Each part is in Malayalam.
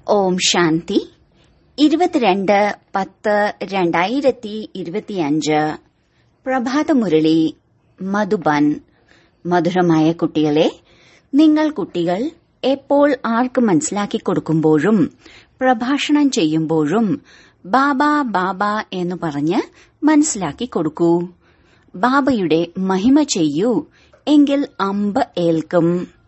ഓം ശാന്തി ഇരുപത്തിരണ്ട് പത്ത് രണ്ടായിരത്തി ഇരുപത്തിയഞ്ച് പ്രഭാതമുരളി മധുബൻ മധുരമായ കുട്ടികളെ നിങ്ങൾ കുട്ടികൾ എപ്പോൾ ആർക്ക് മനസ്സിലാക്കി കൊടുക്കുമ്പോഴും പ്രഭാഷണം ചെയ്യുമ്പോഴും ബാബ ബാബ എന്ന് പറഞ്ഞ് മനസ്സിലാക്കി കൊടുക്കൂ ബാബയുടെ മഹിമ ചെയ്യൂ എങ്കിൽ അമ്പ് ഏൽക്കും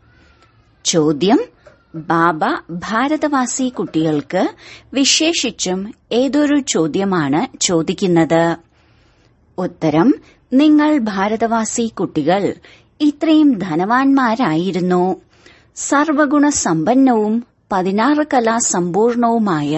ചോദ്യം ബാബ ഭാരതവാസി കുട്ടികൾക്ക് വിശേഷിച്ചും ഏതൊരു ചോദ്യമാണ് ചോദിക്കുന്നത് ഉത്തരം നിങ്ങൾ ഭാരതവാസി കുട്ടികൾ ഇത്രയും ധനവാന്മാരായിരുന്നു സർവഗുണ സമ്പന്നവും പതിനാറ് കലാ സമ്പൂർണവുമായ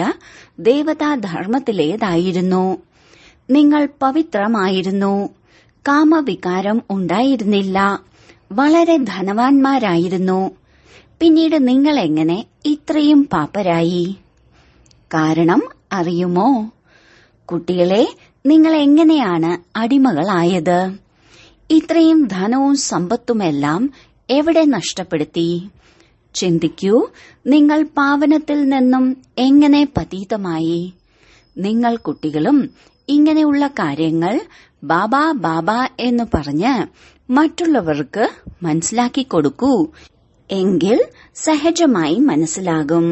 ദേവതാധർമ്മത്തിലേതായിരുന്നു നിങ്ങൾ പവിത്രമായിരുന്നു കാമവികാരം ഉണ്ടായിരുന്നില്ല വളരെ ധനവാന്മാരായിരുന്നു പിന്നീട് നിങ്ങൾ എങ്ങനെ ഇത്രയും പാപ്പരായി കാരണം അറിയുമോ കുട്ടികളെ നിങ്ങൾ എങ്ങനെയാണ് അടിമകളായത് ഇത്രയും ധനവും സമ്പത്തുമെല്ലാം എവിടെ നഷ്ടപ്പെടുത്തി ചിന്തിക്കൂ നിങ്ങൾ പാവനത്തിൽ നിന്നും എങ്ങനെ പതീതമായി നിങ്ങൾ കുട്ടികളും ഇങ്ങനെയുള്ള കാര്യങ്ങൾ ബാബ ബാബ എന്ന് പറഞ്ഞ് മറ്റുള്ളവർക്ക് മനസ്സിലാക്കി കൊടുക്കൂ എങ്കിൽ സഹജമായി മനസ്സിലാകും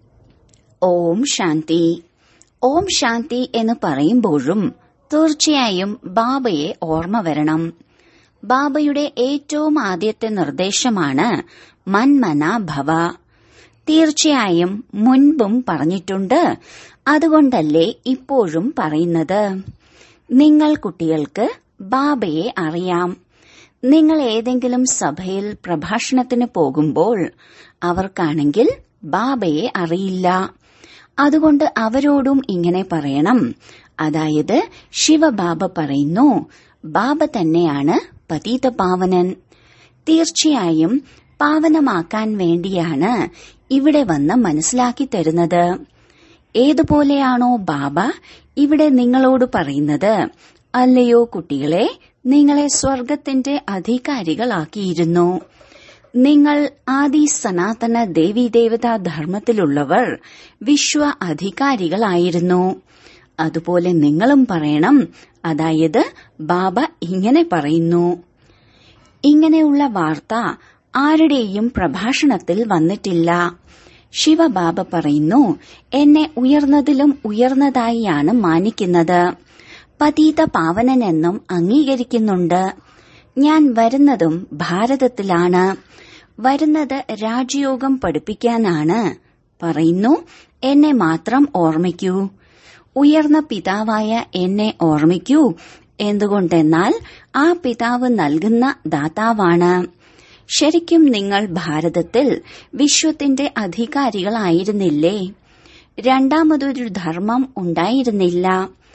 ഓം ശാന്തി ഓം ശാന്തി എന്ന് പറയുമ്പോഴും തീർച്ചയായും ബാബയെ ഓർമ്മ വരണം ബാബയുടെ ഏറ്റവും ആദ്യത്തെ നിർദ്ദേശമാണ് മന്മന ഭവ തീർച്ചയായും മുൻപും പറഞ്ഞിട്ടുണ്ട് അതുകൊണ്ടല്ലേ ഇപ്പോഴും പറയുന്നത് നിങ്ങൾ കുട്ടികൾക്ക് ബാബയെ അറിയാം നിങ്ങൾ ഏതെങ്കിലും സഭയിൽ പ്രഭാഷണത്തിന് പോകുമ്പോൾ അവർക്കാണെങ്കിൽ ബാബയെ അറിയില്ല അതുകൊണ്ട് അവരോടും ഇങ്ങനെ പറയണം അതായത് ശിവബാബ പറയുന്നു ബാബ തന്നെയാണ് പതീത പാവനൻ തീർച്ചയായും പാവനമാക്കാൻ വേണ്ടിയാണ് ഇവിടെ വന്ന് മനസ്സിലാക്കി തരുന്നത് ഏതുപോലെയാണോ ബാബ ഇവിടെ നിങ്ങളോട് പറയുന്നത് അല്ലയോ കുട്ടികളെ നിങ്ങളെ സ്വർഗത്തിന്റെ അധികാരികളാക്കിയിരുന്നു നിങ്ങൾ ആദി സനാതന ദേവീദേവതാ ധർമ്മത്തിലുള്ളവർ വിശ്വ അധികാരികളായിരുന്നു അതുപോലെ നിങ്ങളും പറയണം അതായത് ബാബ ഇങ്ങനെ പറയുന്നു ഇങ്ങനെയുള്ള വാർത്ത ആരുടെയും പ്രഭാഷണത്തിൽ വന്നിട്ടില്ല ശിവബാബ പറയുന്നു എന്നെ ഉയർന്നതിലും ഉയർന്നതായിയാണ് മാനിക്കുന്നത് പതീത പാവനനെന്നും അംഗീകരിക്കുന്നുണ്ട് ഞാൻ വരുന്നതും ഭാരതത്തിലാണ് വരുന്നത് രാജയോഗം പഠിപ്പിക്കാനാണ് പറയുന്നു എന്നെ മാത്രം ഓർമ്മിക്കൂ ഉയർന്ന പിതാവായ എന്നെ ഓർമ്മിക്കൂ എന്തുകൊണ്ടെന്നാൽ ആ പിതാവ് നൽകുന്ന ദാതാവാണ് ശരിക്കും നിങ്ങൾ ഭാരതത്തിൽ വിശ്വത്തിന്റെ അധികാരികളായിരുന്നില്ലേ രണ്ടാമതൊരു ധർമ്മം ഉണ്ടായിരുന്നില്ല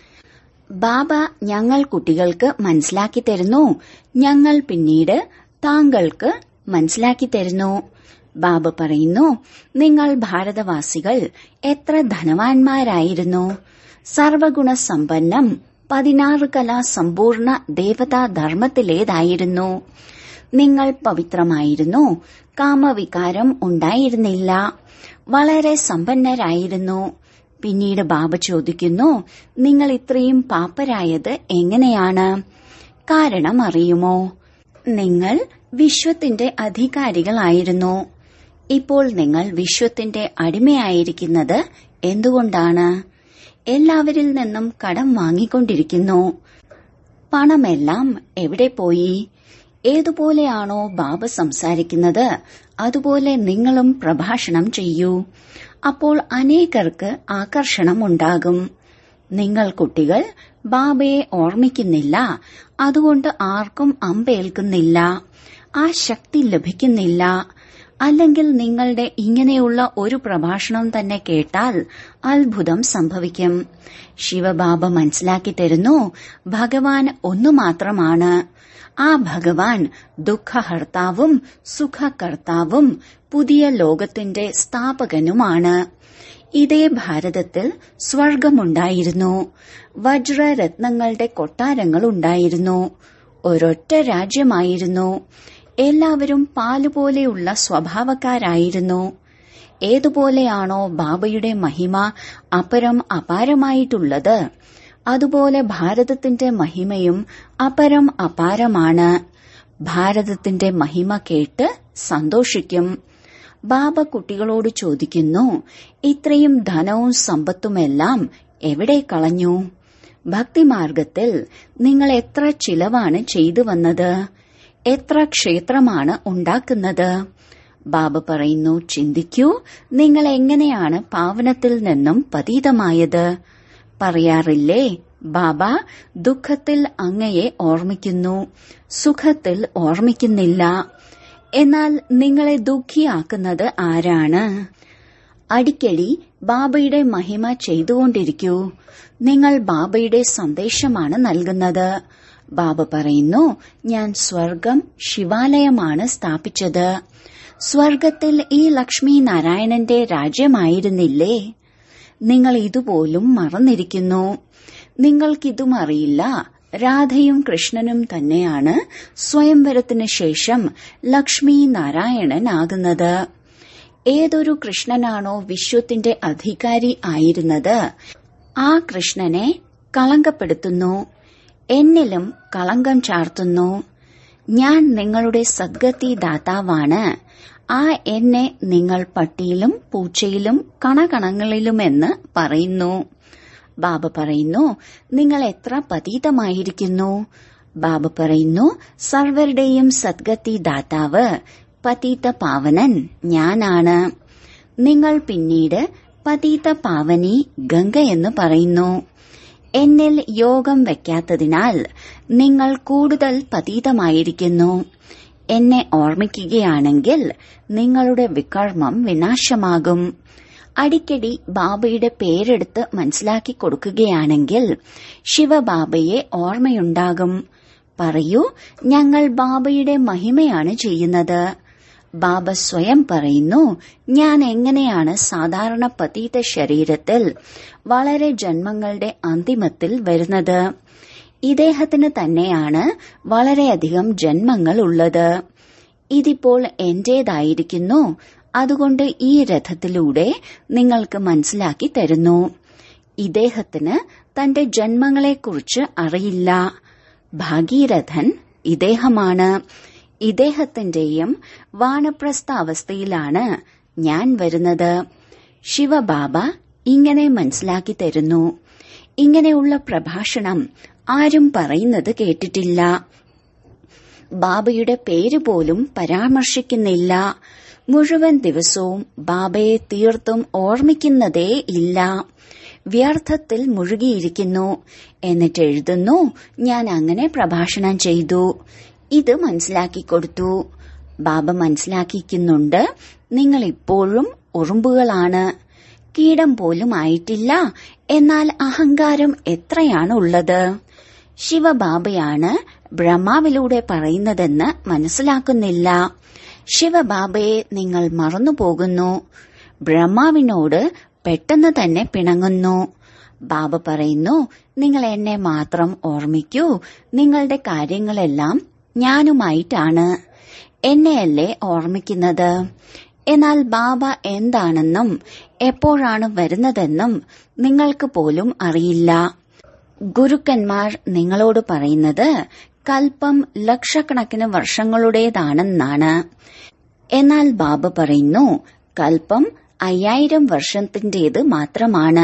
ബാബ ഞങ്ങൾ കുട്ടികൾക്ക് മനസ്സിലാക്കി തരുന്നു ഞങ്ങൾ പിന്നീട് താങ്കൾക്ക് മനസ്സിലാക്കി തരുന്നു ബാബ പറയുന്നു നിങ്ങൾ ഭാരതവാസികൾ എത്ര ധനവാന്മാരായിരുന്നു സർവഗുണ സമ്പന്നം പതിനാറ് കലാ സമ്പൂർണ്ണ ദേവതാ ധർമ്മത്തിലേതായിരുന്നു നിങ്ങൾ പവിത്രമായിരുന്നു കാമവികാരം ഉണ്ടായിരുന്നില്ല വളരെ സമ്പന്നരായിരുന്നു പിന്നീട് ബാബ ചോദിക്കുന്നു നിങ്ങൾ ഇത്രയും പാപ്പരായത് എങ്ങനെയാണ് കാരണം അറിയുമോ നിങ്ങൾ വിശ്വത്തിന്റെ അധികാരികളായിരുന്നു ഇപ്പോൾ നിങ്ങൾ വിശ്വത്തിന്റെ അടിമയായിരിക്കുന്നത് എന്തുകൊണ്ടാണ് എല്ലാവരിൽ നിന്നും കടം വാങ്ങിക്കൊണ്ടിരിക്കുന്നു പണമെല്ലാം എവിടെ പോയി ഏതുപോലെയാണോ ബാബ സംസാരിക്കുന്നത് അതുപോലെ നിങ്ങളും പ്രഭാഷണം ചെയ്യൂ അപ്പോൾ അനേകർക്ക് ആകർഷണം ഉണ്ടാകും നിങ്ങൾ കുട്ടികൾ ബാബയെ ഓർമ്മിക്കുന്നില്ല അതുകൊണ്ട് ആർക്കും അമ്പേൽക്കുന്നില്ല ആ ശക്തി ലഭിക്കുന്നില്ല അല്ലെങ്കിൽ നിങ്ങളുടെ ഇങ്ങനെയുള്ള ഒരു പ്രഭാഷണം തന്നെ കേട്ടാൽ അത്ഭുതം സംഭവിക്കും ശിവബാബ മനസ്സിലാക്കി തരുന്നു ഭഗവാൻ ഒന്നു മാത്രമാണ് ആ ഭഗവാൻ ദുഃഖഹർത്താവും സുഖകർത്താവും പുതിയ ലോകത്തിന്റെ സ്ഥാപകനുമാണ് ഇതേ ഭാരതത്തിൽ സ്വർഗമുണ്ടായിരുന്നു വജ്രരത്നങ്ങളുടെ കൊട്ടാരങ്ങൾ ഉണ്ടായിരുന്നു ഒരൊറ്റ രാജ്യമായിരുന്നു എല്ലാവരും പാലുപോലെയുള്ള സ്വഭാവക്കാരായിരുന്നു ഏതുപോലെയാണോ ബാബയുടെ മഹിമ അപരം അപാരമായിട്ടുള്ളത് അതുപോലെ ഭാരതത്തിന്റെ മഹിമയും അപരം അപാരമാണ് ഭാരതത്തിന്റെ മഹിമ കേട്ട് സന്തോഷിക്കും ബാബ കുട്ടികളോട് ചോദിക്കുന്നു ഇത്രയും ധനവും സമ്പത്തുമെല്ലാം എവിടെ കളഞ്ഞു ഭക്തിമാർഗത്തിൽ നിങ്ങൾ എത്ര ചിലവാണ് ചെയ്തു വന്നത് എത്ര ക്ഷേത്രമാണ് ഉണ്ടാക്കുന്നത് ബാബ പറയുന്നു ചിന്തിക്കൂ നിങ്ങൾ എങ്ങനെയാണ് പാവനത്തിൽ നിന്നും പതീതമായത് പറയാറില്ലേ ബാബ ദുഃഖത്തിൽ അങ്ങയെ ഓർമ്മിക്കുന്നു സുഖത്തിൽ ഓർമ്മിക്കുന്നില്ല എന്നാൽ നിങ്ങളെ ദുഃഖിയാക്കുന്നത് ആരാണ് അടിക്കടി ബാബയുടെ മഹിമ ചെയ്തുകൊണ്ടിരിക്കൂ നിങ്ങൾ ബാബയുടെ സന്ദേശമാണ് നൽകുന്നത് ബാബ പറയുന്നു ഞാൻ സ്വർഗം ശിവാലയമാണ് സ്ഥാപിച്ചത് സ്വർഗത്തിൽ ഈ ലക്ഷ്മി നാരായണന്റെ രാജ്യമായിരുന്നില്ലേ നിങ്ങൾ ഇതുപോലും മറന്നിരിക്കുന്നു നിങ്ങൾക്കിതും അറിയില്ല രാധയും കൃഷ്ണനും തന്നെയാണ് സ്വയംവരത്തിന് ശേഷം ലക്ഷ്മി നാരായണനാകുന്നത് ഏതൊരു കൃഷ്ണനാണോ വിശ്വത്തിന്റെ അധികാരി ആയിരുന്നത് ആ കൃഷ്ണനെ കളങ്കപ്പെടുത്തുന്നു എന്നിലും കളങ്കം ചാർത്തുന്നു ഞാൻ നിങ്ങളുടെ സദ്ഗതി ദാതാവാണ് ആ എന്നെ നിങ്ങൾ പട്ടിയിലും പൂച്ചയിലും കണകണങ്ങളിലുമെന്ന് പറയുന്നു ബാബ പറയുന്നു നിങ്ങൾ എത്ര പതീതമായിരിക്കുന്നു ബാബ പറയുന്നു സർവരുടെയും സദ്ഗതി ദാതാവ് പതീത പാവനൻ ഞാനാണ് നിങ്ങൾ പിന്നീട് പതീത പാവനി ഗംഗ എന്ന് പറയുന്നു എന്നിൽ യോഗം വയ്ക്കാത്തതിനാൽ നിങ്ങൾ കൂടുതൽ പതീതമായിരിക്കുന്നു എന്നെ ഓർമ്മിക്കുകയാണെങ്കിൽ നിങ്ങളുടെ വികർമ്മം വിനാശമാകും അടിക്കടി ബാബയുടെ പേരെടുത്ത് മനസ്സിലാക്കി കൊടുക്കുകയാണെങ്കിൽ ശിവബാബയെ ഓർമ്മയുണ്ടാകും പറയൂ ഞങ്ങൾ ബാബയുടെ മഹിമയാണ് ചെയ്യുന്നത് ബാബ സ്വയം പറയുന്നു ഞാൻ എങ്ങനെയാണ് സാധാരണ പതീത ശരീരത്തിൽ വളരെ ജന്മങ്ങളുടെ അന്തിമത്തിൽ വരുന്നത് ഇദ്ദേഹത്തിന് തന്നെയാണ് വളരെയധികം ജന്മങ്ങൾ ഉള്ളത് ഇതിപ്പോൾ എന്റേതായിരിക്കുന്നു അതുകൊണ്ട് ഈ രഥത്തിലൂടെ നിങ്ങൾക്ക് മനസ്സിലാക്കി തരുന്നു ഇദ്ദേഹത്തിന് തന്റെ ജന്മങ്ങളെക്കുറിച്ച് അറിയില്ല ഭാഗീരഥൻ ഇദ്ദേഹമാണ് ഇദ്ദേഹത്തിന്റെയും വാനപ്രസ്ഥ അവസ്ഥയിലാണ് ഞാൻ വരുന്നത് ശിവബാബ ഇങ്ങനെ മനസ്സിലാക്കി തരുന്നു ഇങ്ങനെയുള്ള പ്രഭാഷണം ആരും പറയുന്നത് കേട്ടിട്ടില്ല ബാബയുടെ പേര് പോലും പരാമർശിക്കുന്നില്ല മുഴുവൻ ദിവസവും ബാബയെ തീർത്തും ഓർമ്മിക്കുന്നതേ ഇല്ല വ്യർത്ഥത്തിൽ മുഴുകിയിരിക്കുന്നു എന്നിട്ട് എഴുതുന്നു ഞാൻ അങ്ങനെ പ്രഭാഷണം ചെയ്തു ഇത് മനസ്സിലാക്കി കൊടുത്തു ബാബ മനസ്സിലാക്കിക്കുന്നുണ്ട് നിങ്ങൾ ഇപ്പോഴും ഉറുമ്പുകളാണ് കീടം പോലും ആയിട്ടില്ല എന്നാൽ അഹങ്കാരം എത്രയാണ് ഉള്ളത് ശിവബാബയാണ് ബ്രഹ്മാവിലൂടെ പറയുന്നതെന്ന് മനസ്സിലാക്കുന്നില്ല ശിവബാബയെ നിങ്ങൾ മറന്നുപോകുന്നു ബ്രഹ്മാവിനോട് പെട്ടെന്ന് തന്നെ പിണങ്ങുന്നു ബാബ പറയുന്നു നിങ്ങൾ എന്നെ മാത്രം ഓർമ്മിക്കൂ നിങ്ങളുടെ കാര്യങ്ങളെല്ലാം ഞാനുമായിട്ടാണ് എന്നെയല്ലേ ഓർമ്മിക്കുന്നത് എന്നാൽ ബാബ എന്താണെന്നും എപ്പോഴാണ് വരുന്നതെന്നും നിങ്ങൾക്ക് പോലും അറിയില്ല ഗുരുക്കന്മാർ നിങ്ങളോട് പറയുന്നത് കൽപ്പം ലക്ഷക്കണക്കിന് വർഷങ്ങളുടേതാണെന്നാണ് എന്നാൽ ബാബ പറയുന്നു കൽപ്പം അയ്യായിരം വർഷത്തിന്റേത് മാത്രമാണ്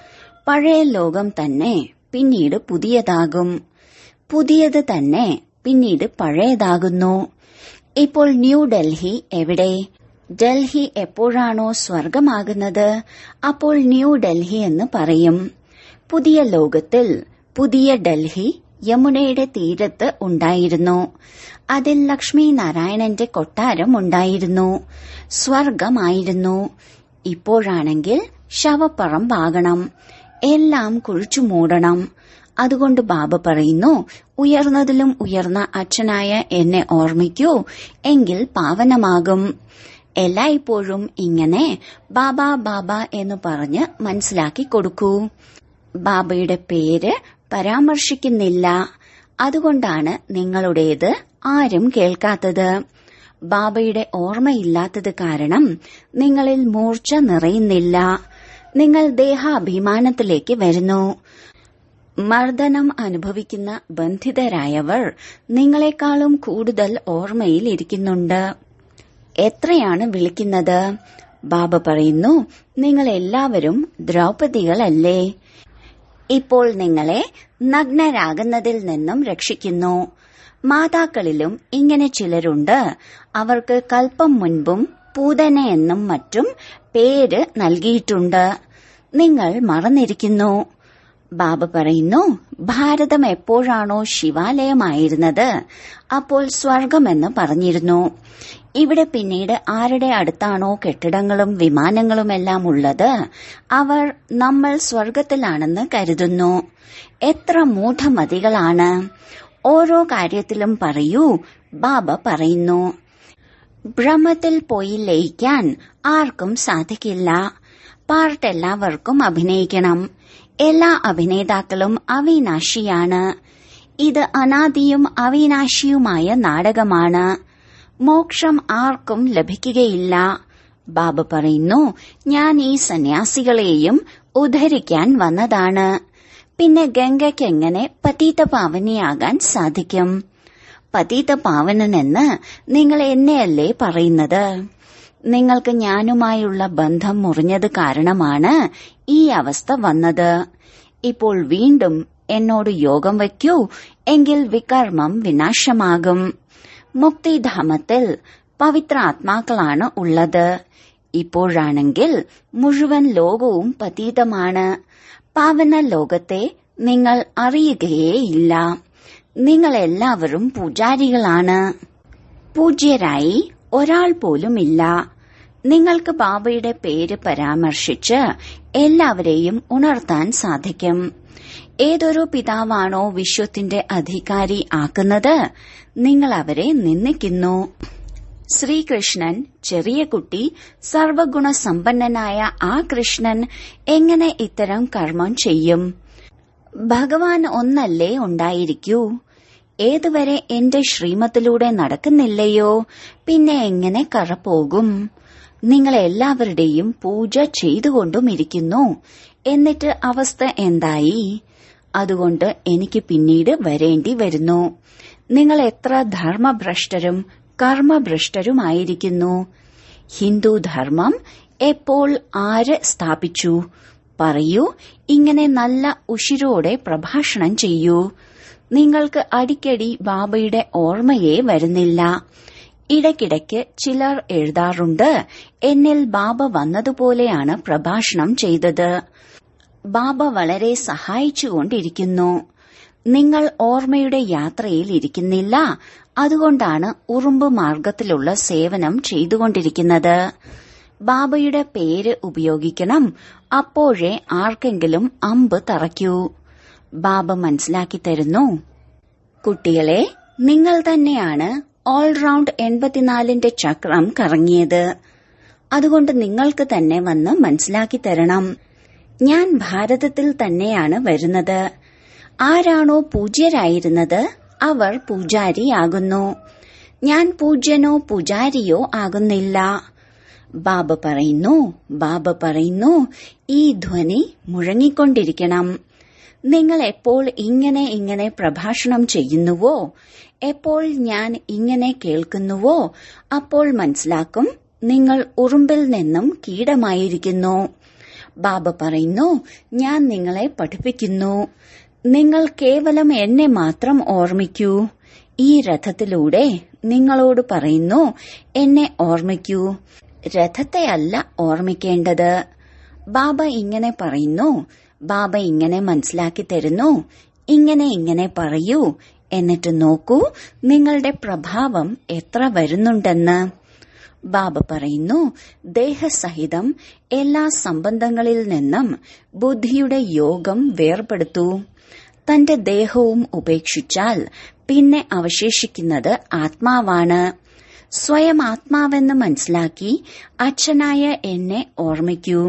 പഴയ ലോകം തന്നെ പിന്നീട് പുതിയതാകും പുതിയത് തന്നെ പിന്നീട് പഴയതാകുന്നു ഇപ്പോൾ ന്യൂ ഡൽഹി എവിടെ ഡൽഹി എപ്പോഴാണോ സ്വർഗമാകുന്നത് അപ്പോൾ ന്യൂ ഡൽഹി എന്ന് പറയും പുതിയ ലോകത്തിൽ പുതിയ ഡൽഹി യമുനയുടെ തീരത്ത് ഉണ്ടായിരുന്നു അതിൽ ലക്ഷ്മി നാരായണന്റെ കൊട്ടാരം ഉണ്ടായിരുന്നു സ്വർഗമായിരുന്നു ഇപ്പോഴാണെങ്കിൽ ശവപ്പറമ്പാകണം എല്ലാം കുഴിച്ചു മൂടണം അതുകൊണ്ട് ബാബ പറയുന്നു ഉയർന്നതിലും ഉയർന്ന അച്ഛനായ എന്നെ ഓർമ്മിക്കൂ എങ്കിൽ പാവനമാകും എല്ലായ്പ്പോഴും ഇങ്ങനെ ബാബ ബാബ എന്ന് പറഞ്ഞ് മനസ്സിലാക്കി കൊടുക്കൂ ബാബയുടെ പേര് പരാമർശിക്കുന്നില്ല അതുകൊണ്ടാണ് നിങ്ങളുടേത് ആരും കേൾക്കാത്തത് ബാബയുടെ ഓർമ്മയില്ലാത്തത് കാരണം നിങ്ങളിൽ മൂർച്ച നിറയുന്നില്ല നിങ്ങൾ ദേഹാഭിമാനത്തിലേക്ക് വരുന്നു മർദ്ദനം അനുഭവിക്കുന്ന ബന്ധിതരായവർ നിങ്ങളെക്കാളും കൂടുതൽ ഓർമ്മയിൽ ഇരിക്കുന്നുണ്ട് എത്രയാണ് വിളിക്കുന്നത് ബാബ പറയുന്നു നിങ്ങൾ എല്ലാവരും ദ്രൗപദികളല്ലേ ഇപ്പോൾ നിങ്ങളെ നഗ്നരാകുന്നതിൽ നിന്നും രക്ഷിക്കുന്നു മാതാക്കളിലും ഇങ്ങനെ ചിലരുണ്ട് അവർക്ക് കൽപ്പം മുൻപും പൂതന എന്നും മറ്റും പേര് നൽകിയിട്ടുണ്ട് നിങ്ങൾ മറന്നിരിക്കുന്നു ബാബ പറയുന്നു ഭാരതം എപ്പോഴാണോ ശിവാലയമായിരുന്നത് അപ്പോൾ സ്വർഗമെന്ന് പറഞ്ഞിരുന്നു ഇവിടെ പിന്നീട് ആരുടെ അടുത്താണോ കെട്ടിടങ്ങളും വിമാനങ്ങളുമെല്ലാം ഉള്ളത് അവർ നമ്മൾ സ്വർഗത്തിലാണെന്ന് കരുതുന്നു എത്ര മൂഢമതികളാണ് ഓരോ കാര്യത്തിലും പറയൂ ബാബ പറയുന്നു ബ്രഹ്മത്തിൽ പോയി ലയിക്കാൻ ആർക്കും സാധിക്കില്ല പാർട്ട് എല്ലാവർക്കും അഭിനയിക്കണം എല്ലാ അഭിനേതാക്കളും അവിനാശിയാണ് ഇത് അനാദിയും അവിനാശിയുമായ നാടകമാണ് മോക്ഷം ആർക്കും ലഭിക്കുകയില്ല ബാബ പറയുന്നു ഞാൻ ഈ സന്യാസികളെയും ഉദ്ധരിക്കാൻ വന്നതാണ് പിന്നെ ഗംഗയ്ക്ക് എങ്ങനെ പതീത പാവനിയാകാൻ സാധിക്കും പതീത പാവനനെന്ന് നിങ്ങൾ എന്നെയല്ലേ പറയുന്നത് നിങ്ങൾക്ക് ഞാനുമായുള്ള ബന്ധം മുറിഞ്ഞത് കാരണമാണ് ഈ അവസ്ഥ വന്നത് ഇപ്പോൾ വീണ്ടും എന്നോട് യോഗം വയ്ക്കൂ എങ്കിൽ വികർമ്മം വിനാശമാകും മുക്തിധാമത്തിൽ പവിത്ര ആത്മാക്കളാണ് ഉള്ളത് ഇപ്പോഴാണെങ്കിൽ മുഴുവൻ ലോകവും പതീതമാണ് പാവന ലോകത്തെ നിങ്ങൾ അറിയുകയേയില്ല നിങ്ങൾ എല്ലാവരും പൂജാരികളാണ് പൂജ്യരായി ഒരാൾ പോലുമില്ല നിങ്ങൾക്ക് ബാബയുടെ പേര് പരാമർശിച്ച് എല്ലാവരെയും ഉണർത്താൻ സാധിക്കും ഏതൊരു പിതാവാണോ വിശ്വത്തിന്റെ അധികാരി ആക്കുന്നത് നിങ്ങൾ അവരെ നിന്ദിക്കുന്നു ശ്രീകൃഷ്ണൻ ചെറിയ കുട്ടി സർവഗുണ സമ്പന്നനായ ആ കൃഷ്ണൻ എങ്ങനെ ഇത്തരം കർമ്മം ചെയ്യും ഭഗവാൻ ഒന്നല്ലേ ഉണ്ടായിരിക്കൂ ഏതുവരെ എന്റെ ശ്രീമത്തിലൂടെ നടക്കുന്നില്ലയോ പിന്നെ എങ്ങനെ കറ പോകും നിങ്ങൾ എല്ലാവരുടെയും പൂജ ചെയ്തുകൊണ്ടും ഇരിക്കുന്നു എന്നിട്ട് അവസ്ഥ എന്തായി അതുകൊണ്ട് എനിക്ക് പിന്നീട് വരേണ്ടി വരുന്നു നിങ്ങൾ എത്ര ധർമ്മഭ്രഷ്ടരും കർമ്മഭ്രഷ്ടരുമായിരിക്കുന്നു ഹിന്ദു ധർമ്മം എപ്പോൾ ആര് സ്ഥാപിച്ചു പറയൂ ഇങ്ങനെ നല്ല ഉഷിരോടെ പ്രഭാഷണം ചെയ്യൂ നിങ്ങൾക്ക് അടിക്കടി ബാബയുടെ ഓർമ്മയെ വരുന്നില്ല ഇടയ്ക്കിടയ്ക്ക് ചിലർ എഴുതാറുണ്ട് എന്നിൽ ബാബ വന്നതുപോലെയാണ് പ്രഭാഷണം ചെയ്തത് ബാബ വളരെ സഹായിച്ചുകൊണ്ടിരിക്കുന്നു നിങ്ങൾ ഓർമ്മയുടെ യാത്രയിൽ ഇരിക്കുന്നില്ല അതുകൊണ്ടാണ് ഉറുമ്പ് മാർഗത്തിലുള്ള സേവനം ചെയ്തുകൊണ്ടിരിക്കുന്നത് ബാബയുടെ പേര് ഉപയോഗിക്കണം അപ്പോഴേ ആർക്കെങ്കിലും അമ്പ് തറയ്ക്കൂ ബാബ മനസ്സിലാക്കി തരുന്നു കുട്ടികളെ നിങ്ങൾ തന്നെയാണ് ഓൾറൗണ്ട് എൺപത്തിനാലിന്റെ ചക്രം കറങ്ങിയത് അതുകൊണ്ട് നിങ്ങൾക്ക് തന്നെ വന്ന് മനസ്സിലാക്കി തരണം ഞാൻ ഭാരതത്തിൽ തന്നെയാണ് വരുന്നത് ആരാണോ പൂജ്യരായിരുന്നത് അവർ പൂജാരിയാകുന്നു ഞാൻ പൂജ്യനോ പൂജാരിയോ ആകുന്നില്ല ബാബ പറയുന്നു ബാബ പറയുന്നു ഈ ധ്വനി മുഴങ്ങിക്കൊണ്ടിരിക്കണം നിങ്ങൾ എപ്പോൾ ഇങ്ങനെ ഇങ്ങനെ പ്രഭാഷണം ചെയ്യുന്നുവോ എപ്പോൾ ഞാൻ ഇങ്ങനെ കേൾക്കുന്നുവോ അപ്പോൾ മനസ്സിലാക്കും നിങ്ങൾ ഉറുമ്പിൽ നിന്നും കീടമായിരിക്കുന്നു ബാബ പറയുന്നു ഞാൻ നിങ്ങളെ പഠിപ്പിക്കുന്നു നിങ്ങൾ കേവലം എന്നെ മാത്രം ഓർമ്മിക്കൂ ഈ രഥത്തിലൂടെ നിങ്ങളോട് പറയുന്നു എന്നെ ഓർമ്മിക്കൂ രഥത്തെയല്ല ഓർമ്മിക്കേണ്ടത് ബാബ ഇങ്ങനെ പറയുന്നു ബാബ ഇങ്ങനെ മനസ്സിലാക്കി തരുന്നു ഇങ്ങനെ ഇങ്ങനെ പറയൂ എന്നിട്ട് നോക്കൂ നിങ്ങളുടെ പ്രഭാവം എത്ര വരുന്നുണ്ടെന്ന് ബാബ പറയുന്നു ദേഹസഹിതം എല്ലാ സംബന്ധങ്ങളിൽ നിന്നും ബുദ്ധിയുടെ യോഗം വേർപെടുത്തൂ തന്റെ ദേഹവും ഉപേക്ഷിച്ചാൽ പിന്നെ അവശേഷിക്കുന്നത് ആത്മാവാണ് സ്വയം ആത്മാവെന്ന് മനസ്സിലാക്കി അച്ഛനായ എന്നെ ഓർമ്മിക്കൂ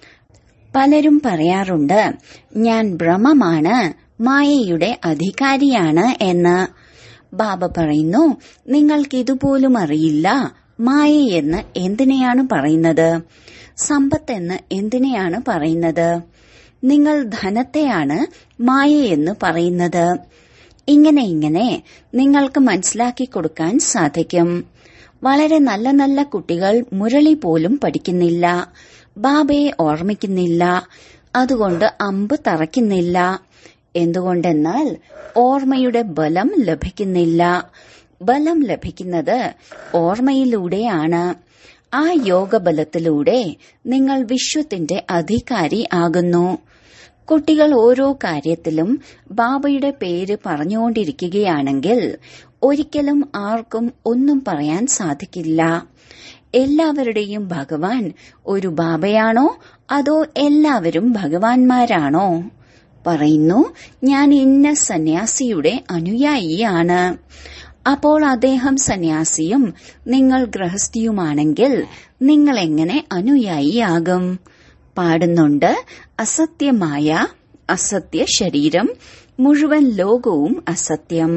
പലരും പറയാറുണ്ട് ഞാൻ ബ്രഹ്മമാണ് മായയുടെ അധികാരിയാണ് എന്ന് ബാബ പറയുന്നു നിങ്ങൾക്ക് ഇതുപോലും അറിയില്ല മായയെന്ന് എന്തിനെയാണ് പറയുന്നത് സമ്പത്തെന്ന് എന്തിനെയാണ് പറയുന്നത് നിങ്ങൾ ധനത്തെയാണ് മായയെന്ന് പറയുന്നത് ഇങ്ങനെ ഇങ്ങനെ നിങ്ങൾക്ക് മനസ്സിലാക്കി കൊടുക്കാൻ സാധിക്കും വളരെ നല്ല നല്ല കുട്ടികൾ മുരളി പോലും പഠിക്കുന്നില്ല ബാബയെ ഓർമ്മിക്കുന്നില്ല അതുകൊണ്ട് അമ്പ് തറയ്ക്കുന്നില്ല എന്തുകൊണ്ടെന്നാൽ ഓർമ്മയുടെ ബലം ലഭിക്കുന്നില്ല ബലം ലഭിക്കുന്നത് ഓർമ്മയിലൂടെയാണ് ആ യോഗബലത്തിലൂടെ നിങ്ങൾ വിശ്വത്തിന്റെ അധികാരി ആകുന്നു കുട്ടികൾ ഓരോ കാര്യത്തിലും ബാബയുടെ പേര് പറഞ്ഞുകൊണ്ടിരിക്കുകയാണെങ്കിൽ ഒരിക്കലും ആർക്കും ഒന്നും പറയാൻ സാധിക്കില്ല എല്ലാവരുടെയും ഭഗവാൻ ഒരു ബാബയാണോ അതോ എല്ലാവരും ഭഗവാൻമാരാണോ പറയുന്നു ഞാൻ ഇന്ന സന്യാസിയുടെ അനുയായിയാണ് അപ്പോൾ അദ്ദേഹം സന്യാസിയും നിങ്ങൾ ഗൃഹസ്ഥിയുമാണെങ്കിൽ നിങ്ങൾ എങ്ങനെ അനുയായിയാകും പാടുന്നുണ്ട് അസത്യമായ അസത്യ ശരീരം മുഴുവൻ ലോകവും അസത്യം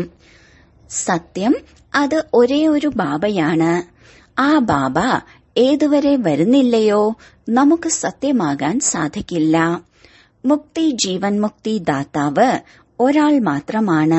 സത്യം അത് ഒരേ ഒരു ബാബയാണ് ആ ബാബ ഏതുവരെ വരുന്നില്ലയോ നമുക്ക് സത്യമാകാൻ സാധിക്കില്ല മുക്തി ജീവൻ മുക്തി ദാതാവ് ഒരാൾ മാത്രമാണ്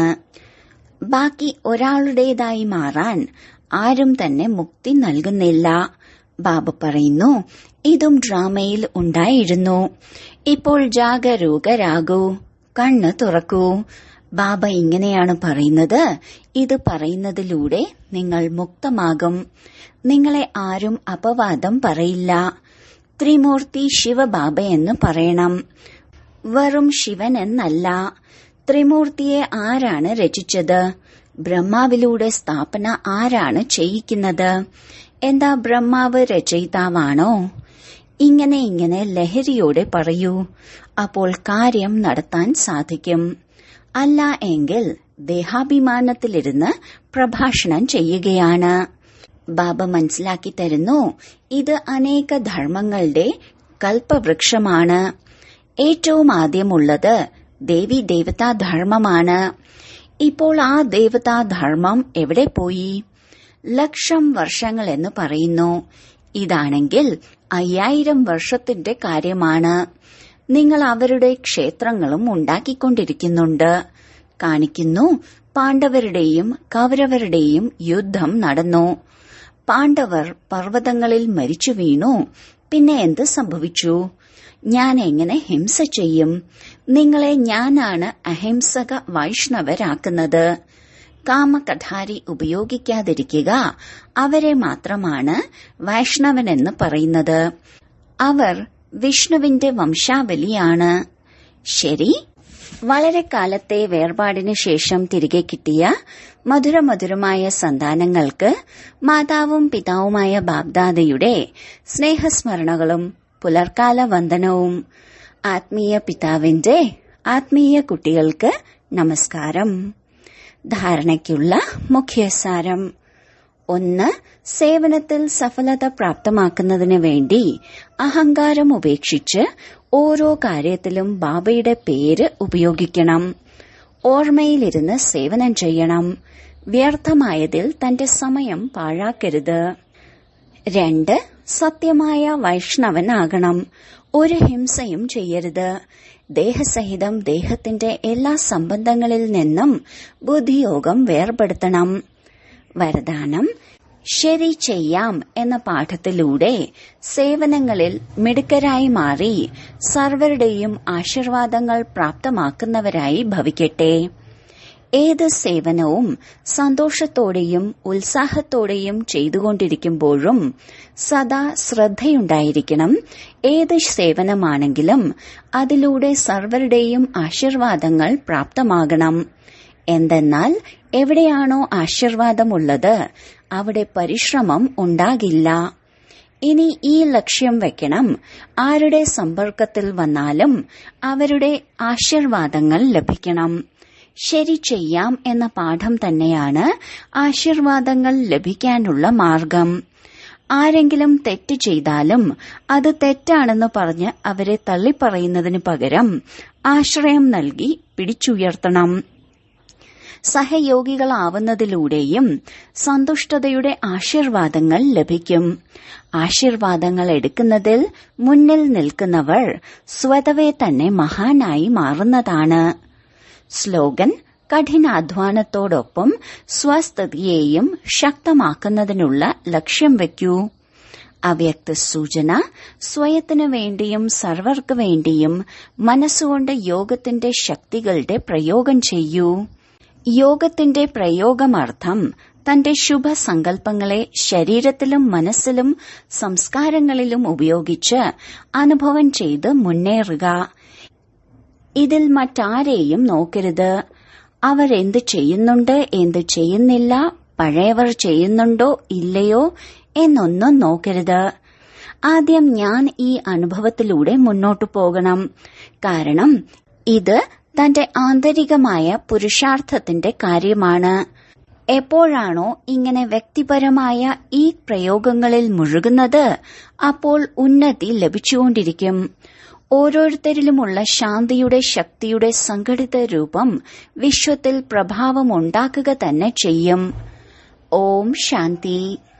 ബാക്കി ഒരാളുടേതായി മാറാൻ ആരും തന്നെ മുക്തി നൽകുന്നില്ല ബാബ പറയുന്നു ഇതും ഡ്രാമയിൽ ഉണ്ടായിരുന്നു ഇപ്പോൾ ജാഗരൂകരാകൂ കണ്ണ് തുറക്കൂ ബാബ ഇങ്ങനെയാണ് പറയുന്നത് ഇത് പറയുന്നതിലൂടെ നിങ്ങൾ മുക്തമാകും നിങ്ങളെ ആരും അപവാദം പറയില്ല ത്രിമൂർത്തി ശിവബാബ എന്ന് പറയണം വെറും ശിവൻ എന്നല്ല ത്രിമൂർത്തിയെ ആരാണ് രചിച്ചത് ബ്രഹ്മാവിലൂടെ സ്ഥാപന ആരാണ് ചെയ്യിക്കുന്നത് എന്താ ബ്രഹ്മാവ് രചയിതാവാണോ ഇങ്ങനെ ഇങ്ങനെ ലഹരിയോടെ പറയൂ അപ്പോൾ കാര്യം നടത്താൻ സാധിക്കും അല്ല എങ്കിൽ ദേഹാഭിമാനത്തിലിരുന്ന് പ്രഭാഷണം ചെയ്യുകയാണ് ബാബ മനസ്സിലാക്കി തരുന്നു ഇത് അനേക ധർമ്മങ്ങളുടെ കൽപ്പവൃക്ഷമാണ് ഏറ്റവും ആദ്യമുള്ളത് ദേവി ദേവതാ ധർമ്മമാണ് ഇപ്പോൾ ആ ദേവതാ ധർമ്മം എവിടെ പോയി ലക്ഷം വർഷങ്ങൾ എന്ന് പറയുന്നു ഇതാണെങ്കിൽ അയ്യായിരം വർഷത്തിന്റെ കാര്യമാണ് നിങ്ങൾ അവരുടെ ക്ഷേത്രങ്ങളും ഉണ്ടാക്കിക്കൊണ്ടിരിക്കുന്നുണ്ട് കാണിക്കുന്നു പാണ്ഡവരുടെയും കൗരവരുടെയും യുദ്ധം നടന്നു പാണ്ഡവർ പർവ്വതങ്ങളിൽ മരിച്ചു വീണു പിന്നെ എന്ത് സംഭവിച്ചു ഞാൻ എങ്ങനെ ഹിംസ ചെയ്യും നിങ്ങളെ ഞാനാണ് അഹിംസക വൈഷ്ണവരാക്കുന്നത് കാമകഠാരി ഉപയോഗിക്കാതിരിക്കുക അവരെ മാത്രമാണ് വൈഷ്ണവനെന്ന് പറയുന്നത് അവർ വിഷ്ണുവിന്റെ വംശാവലിയാണ് ശരി വളരെ കാലത്തെ വേർപാടിനു ശേഷം തിരികെ കിട്ടിയ മധുരമധുരമായ സന്താനങ്ങൾക്ക് മാതാവും പിതാവുമായ ബാബ്ദാദയുടെ സ്നേഹസ്മരണകളും പുലർക്കാല വന്ദനവും ആത്മീയ പിതാവിന്റെ ആത്മീയ കുട്ടികൾക്ക് നമസ്കാരം ധാരണയ്ക്കുള്ള മുഖ്യസാരം ഒന്ന് സേവനത്തിൽ സഫലത പ്രാപ്തമാക്കുന്നതിന് വേണ്ടി അഹങ്കാരം ഉപേക്ഷിച്ച് ഓരോ കാര്യത്തിലും ബാബയുടെ പേര് ഉപയോഗിക്കണം ഓർമ്മയിലിരുന്ന് സേവനം ചെയ്യണം വ്യർത്ഥമായതിൽ തന്റെ സമയം പാഴാക്കരുത് രണ്ട് സത്യമായ വൈഷ്ണവനാകണം ഒരു ഹിംസയും ചെയ്യരുത് ദേഹസഹിതം ദേഹത്തിന്റെ എല്ലാ സംബന്ധങ്ങളിൽ നിന്നും ബുദ്ധിയോഗം വേർപെടുത്തണം വരദാനം ശരി ചെയ്യാം എന്ന പാഠത്തിലൂടെ സേവനങ്ങളിൽ മിടുക്കരായി മാറി സർവരുടെയും ആശീർവാദങ്ങൾ പ്രാപ്തമാക്കുന്നവരായി ഭവിക്കട്ടെ ഏത് സേവനവും സന്തോഷത്തോടെയും ഉത്സാഹത്തോടെയും ചെയ്തുകൊണ്ടിരിക്കുമ്പോഴും സദാ ശ്രദ്ധയുണ്ടായിരിക്കണം ഏത് സേവനമാണെങ്കിലും അതിലൂടെ സർവരുടെയും ആശീർവാദങ്ങൾ പ്രാപ്തമാകണം എന്തെന്നാൽ എവിടെയാണോ ആശീർവാദമുള്ളത് അവിടെ പരിശ്രമം ഉണ്ടാകില്ല ഇനി ഈ ലക്ഷ്യം വെക്കണം ആരുടെ സമ്പർക്കത്തിൽ വന്നാലും അവരുടെ ആശീർവാദങ്ങൾ ലഭിക്കണം ശരി ചെയ്യാം എന്ന പാഠം തന്നെയാണ് ആശീർവാദങ്ങൾ ലഭിക്കാനുള്ള മാർഗം ആരെങ്കിലും തെറ്റ് ചെയ്താലും അത് തെറ്റാണെന്ന് പറഞ്ഞ് അവരെ തള്ളിപ്പറയുന്നതിന് പകരം ആശ്രയം നൽകി പിടിച്ചുയർത്തണം സഹയോഗികളാവുന്നതിലൂടെയും സന്തുഷ്ടതയുടെ ആശീർവാദങ്ങൾ ലഭിക്കും ആശീർവാദങ്ങൾ എടുക്കുന്നതിൽ മുന്നിൽ നിൽക്കുന്നവർ സ്വതവേ തന്നെ മഹാനായി മാറുന്നതാണ് സ്ലോഗൻ കഠിനാധ്വാനത്തോടൊപ്പം സ്വസ്ഥതയെയും ശക്തമാക്കുന്നതിനുള്ള ലക്ഷ്യം വയ്ക്കൂ അവ്യക്ത സൂചന സ്വയത്തിനു വേണ്ടിയും സർവർക്ക് വേണ്ടിയും മനസ്സുകൊണ്ട് യോഗത്തിന്റെ ശക്തികളുടെ പ്രയോഗം ചെയ്യൂ യോഗത്തിന്റെ പ്രയോഗമർത്ഥം തന്റെ ശുഭസങ്കല്പങ്ങളെ ശരീരത്തിലും മനസ്സിലും സംസ്കാരങ്ങളിലും ഉപയോഗിച്ച് അനുഭവം ചെയ്ത് മുന്നേറുക ഇതിൽ മറ്റാരെയും നോക്കരുത് അവരെന്ത് ചെയ്യുന്നുണ്ട് എന്ത് ചെയ്യുന്നില്ല പഴയവർ ചെയ്യുന്നുണ്ടോ ഇല്ലയോ എന്നൊന്നും നോക്കരുത് ആദ്യം ഞാൻ ഈ അനുഭവത്തിലൂടെ മുന്നോട്ടു പോകണം കാരണം ഇത് തന്റെ ആന്തരികമായ പുരുഷാർത്ഥത്തിന്റെ കാര്യമാണ് എപ്പോഴാണോ ഇങ്ങനെ വ്യക്തിപരമായ ഈ പ്രയോഗങ്ങളിൽ മുഴുകുന്നത് അപ്പോൾ ഉന്നതി ലഭിച്ചുകൊണ്ടിരിക്കും ഓരോരുത്തരിലുമുള്ള ശാന്തിയുടെ ശക്തിയുടെ സംഘടിത രൂപം വിശ്വത്തിൽ പ്രഭാവമുണ്ടാക്കുക തന്നെ ചെയ്യും ഓം ശാന്തി